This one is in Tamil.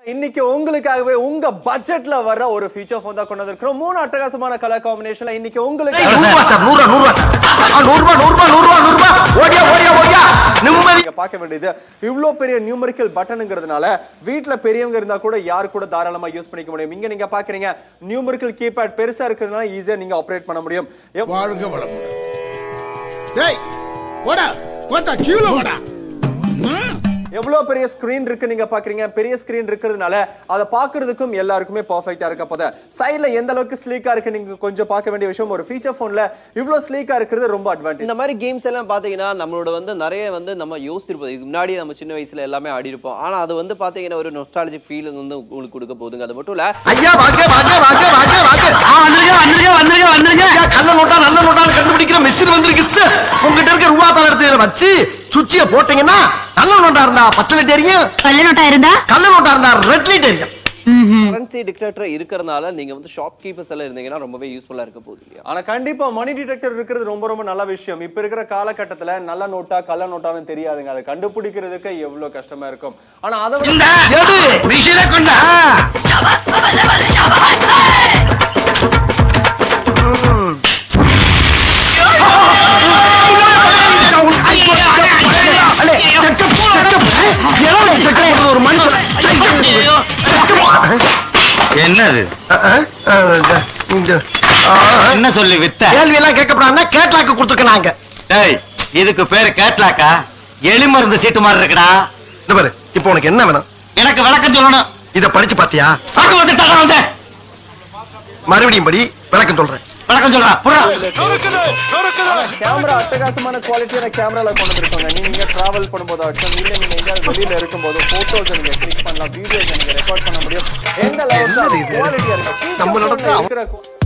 இன்னைக்கு உங்களுக்காகவே உங்க பட்ஜெட்ல வர ஒரு ஃபியூச்சர் ஃபோன் தான் கொண்டு வந்திருக்கிறோம் மூணு அட்டகாசமான கலர் காம்பினேஷன்ல இன்னைக்கு உங்களுக்கு நூறுபா சார் நூறுபா நூறுபா ஆ, நூறுபா நூறுபா நூறுபா நூறுபா ஓடியா ஓடியா ஓடியா நிம்மதி நீங்க பார்க்க வேண்டியது இவ்ளோ பெரிய நியூமரிக்கல் பட்டனுங்கிறதுனால வீட்ல பெரியவங்க இருந்தா கூட யார் கூட தாராளமா யூஸ் பண்ணிக்க முடியும் இங்க நீங்க பாக்குறீங்க நியூமரிக்கல் கீபேட் பெருசா இருக்கிறதுனால ஈஸியா நீங்க ஆபரேட் பண்ண முடியும் எவ்- வாழ்க வளமுடன் டேய் போடா போடா கீழே போடா எவ்வளவு பெரிய ஸ்கிரீன் இருக்கு நீங்க பாக்குறீங்க பெரிய ஸ்கிரீன் இருக்கிறதுனால அதை பாக்குறதுக்கும் எல்லாருக்குமே பர்ஃபெக்ட்டா இருக்க போது சைடுல எந்த அளவுக்கு ஸ்லீக்கா இருக்கு நீங்க கொஞ்சம் பார்க்க வேண்டிய விஷயம் ஒரு ஃபீச்சர் போன்ல இவ்ளோ ஸ்லீக்கா இருக்கிறது ரொம்ப அட்வான்டேஜ் இந்த மாதிரி கேம்ஸ் எல்லாம் பாத்தீங்கன்னா நம்மளோட வந்து நிறைய வந்து நம்ம யோசிச்சிருப்போம் இதுக்கு முன்னாடி நம்ம சின்ன வயசுல எல்லாமே ஆடி இருப்போம் ஆனா அது வந்து பாத்தீங்கன்னா ஒரு நொஸ்டாலஜிக் ஃபீல் வந்து உங்களுக்கு கொடுக்க போகுதுங்க அது மட்டும் இல்ல ஐயா வாங்க வாங்க வாங்க வாங்க வாங்க ஆ வந்துருங்க வந்துருங்க வந்துருங்க வந்துருங்க ஐயா கள்ள நோட்டா நல்ல நோட்டான்னு கண்டுபிடிக்கிற மிஷின் வந்திருக்கு சார் உங்ககிட்ட இருக்க ரூபா தாள் எடுத்து இதுல வச்சு சுவிட்சிய போட்டீங்கன்னா நல்ல நோட்டா இருந்தா பத்து லிட்டர் எரியும் கள்ள நோட்டா இருந்தா கள்ள நோட்டா இருந்தா ரெட் லிட்டர் எரியும் கரன்சி டிக்டேட்டர் இருக்கிறதுனால நீங்க வந்து ஷாப் கீப்பர்ஸ் எல்லாம் இருந்தீங்கன்னா ரொம்பவே யூஸ்ஃபுல்லா இருக்க போகுது இல்லையா ஆனா கண்டிப்பா மணி டிடெக்டர் இருக்கிறது ரொம்ப ரொம்ப நல்ல விஷயம் இப்ப இருக்கிற காலகட்டத்துல நல்ல நோட்டா கள்ள நோட்டான்னு தெரியாதுங்க அதை கண்டுபிடிக்கிறதுக்கு எவ்வளவு கஷ்டமா இருக்கும் ஆனா அதை விட இந்த எடு மிஷினை கொண்டா ஒரு மனுஷன் என்னது என்ன சொல்லி வித்த கேள்வி எல்லாம் கேட்கப்படாதுன்னா கேட்லாக்கு கொடுத்துருக்க நாங்க டேய் இதுக்கு பேரு கேட்லாக்கா எலி மருந்து சீட்டு மாதிரி இருக்குடா இந்த பாரு இப்போ உனக்கு என்ன வேணும் எனக்கு விளக்கம் சொல்லணும் இத படிச்சு பாத்தியா பார்க்க வந்து தர வந்தேன் மறுபடியும் படி விளக்கம் சொல்றேன் விளக்கம் சொல்றா புறா கேமரா அட்டகாசமான குவாலிட்டியான கேமரால கொண்டு வந்திருக்காங்க நீங்க டிராவல் பண்ணும்போது ஆகட்டும் இல்ல நீங்க எங்கேயாவது வெளியில இருக்கும்போது போட்டோஸ் நீங்க கிளிக் பண்ணலாம் வீடியோஸ் நீங்க ரெக்கார்ட் பண்ண முடியும் எந்த அளவுக்கு குவாலிட்டியா இருக்கு நம்மளோட இருக்கிற